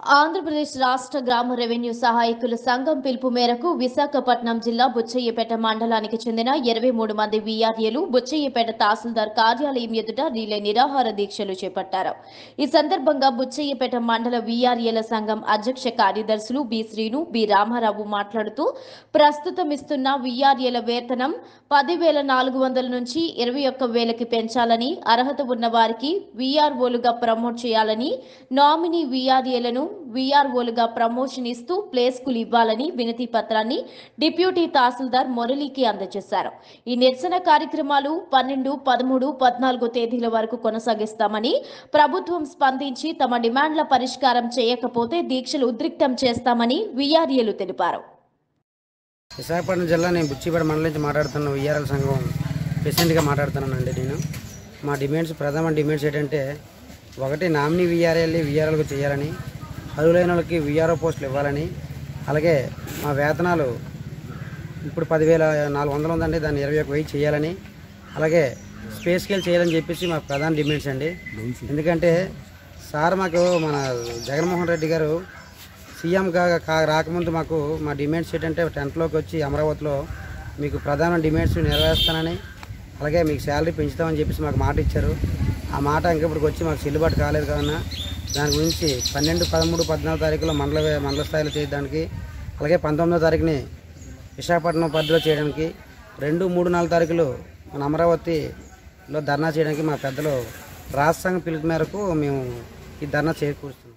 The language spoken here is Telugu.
ఆంధ్రప్రదేశ్ రాష్ట్ర గ్రామ రెవెన్యూ సహాయకుల సంఘం పిలుపు మేరకు విశాఖపట్నం జిల్లా బుచ్చయ్యపేట మండలానికి చెందిన ఇరవై మూడు మంది వీఆర్ఏలు బుచ్చయ్యపేట తహసీల్దార్ కార్యాలయం ఎదుట రిలే నిరాహార దీక్షలు చేపట్టారు ఈ సందర్భంగా బుచ్చయ్యపేట మండల వీఆర్ఏల సంఘం అధ్యక్ష కార్యదర్శులు బి శ్రీను బి రామారావు మాట్లాడుతూ ప్రస్తుతం ఇస్తున్న వీఆర్ఏల వేతనం పదివేల నాలుగు వందల నుంచి ఇరవై ఒక్క వేలకి పెంచాలని అర్హత ఉన్న వారికి వీఆర్ఓలుగా ప్రమోట్ చేయాలని నామినీ వీఆర్ఏలను వీఆర్ఓలుగా ప్రమోషన్ ఇస్తూ ప్లేస్కులు ఇవ్వాలని వినతి పత్రాన్ని డిప్యూటీ తహసీల్దార్ మురళీకి అందజేశారు ఈ నిరసన కార్యక్రమాలు పన్నెండు పదమూడు పద్నాలుగు తేదీల వరకు కొనసాగిస్తామని ప్రభుత్వం స్పందించి తమ డిమాండ్ల పరిష్కారం చేయకపోతే దీక్షలు ఉద్రిక్తం చేస్తామని వీఆర్ఏలు తెలిపారు విశాఖపట్నం జిల్లా నేను బుచ్చిపేట మండలం నుంచి మాట్లాడుతున్న విఆర్ఎల్ సంఘం ప్రెసిడెంట్గా మాట్లాడుతున్నానండి నేను మా డిమాండ్స్ ప్రధాన డిమాండ్స్ ఏంటంటే ఒకటి నామినీ విఆర్ఎల్ విఆర్ఎల్కి చేయాలని అర్హులైన వాళ్ళకి విఆర్ఓ పోస్టులు ఇవ్వాలని అలాగే మా వేతనాలు ఇప్పుడు పదివేల నాలుగు వందలు ఉందండి దాన్ని ఇరవై ఒక వెయ్యి చేయాలని అలాగే స్పేస్ స్కేల్ చేయాలని చెప్పేసి మా ప్రధాన డిమాండ్స్ అండి ఎందుకంటే సార్ మాకు మన జగన్మోహన్ రెడ్డి గారు సీఎంగా కా రాకముందు మాకు మా డిమాండ్స్ ఏంటంటే టెన్త్లోకి వచ్చి అమరావతిలో మీకు ప్రధాన డిమాండ్స్ నెరవేరుస్తానని అలాగే మీకు శాలరీ పెంచుతామని చెప్పేసి మాకు మాట ఇచ్చారు ఆ మాట ఇంకా ఇప్పటికి వచ్చి మాకు చెల్లుబాటు కాలేదు కావున దాని గురించి పన్నెండు పదమూడు పద్నాలుగు తారీఖులో మండల మండల స్థాయిలో చేయడానికి అలాగే పంతొమ్మిదో తారీఖుని విశాఖపట్నం పరిధిలో చేయడానికి రెండు మూడు నాలుగు తారీఖులు మన అమరావతిలో ధర్నా చేయడానికి మా పెద్దలు రాష్ట్ర సంఘం పిలుపు మేరకు మేము ఈ ధర్నా చేకూరుస్తున్నాం